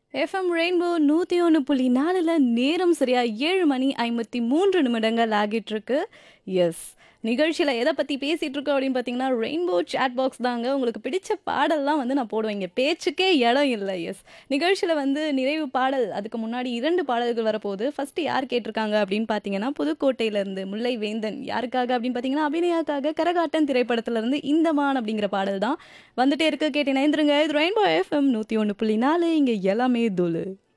FM rainbow நூற்றி ஒன்று புள்ளி நாலில் நேரம் சரியா ஏழு மணி ஐம்பத்தி மூன்று நிமிடங்கள் ஆகிட்டு இருக்கு எஸ் நிகழ்ச்சியில் எதை பற்றி பேசிகிட்டு இருக்கோம் அப்படின்னு பார்த்தீங்கன்னா ரெயின்போ சேட் பாக்ஸ் தாங்க உங்களுக்கு பிடிச்ச பாடல்லாம் வந்து நான் போடுவேன் இங்கே பேச்சுக்கே இடம் இல்லை எஸ் நிகழ்ச்சியில் வந்து நிறைவு பாடல் அதுக்கு முன்னாடி இரண்டு பாடல்கள் வரப்போகுது ஃபஸ்ட்டு யார் கேட்டிருக்காங்க அப்படின்னு பார்த்தீங்கன்னா புதுக்கோட்டையிலேருந்து முல்லை வேந்தன் யாருக்காக அப்படின்னு பார்த்தீங்கன்னா அபிநயாக்காக கரகாட்டன் திரைப்படத்திலேருந்து இந்த மான் அப்படிங்கிற பாடல் தான் வந்துட்டே இருக்கு கேட்டு இணைந்துருங்க இது ரெயின்போ எஃப்எம் நூற்றி ஒன்று புள்ளி நாலு இங்கே எல்லாமே தூளு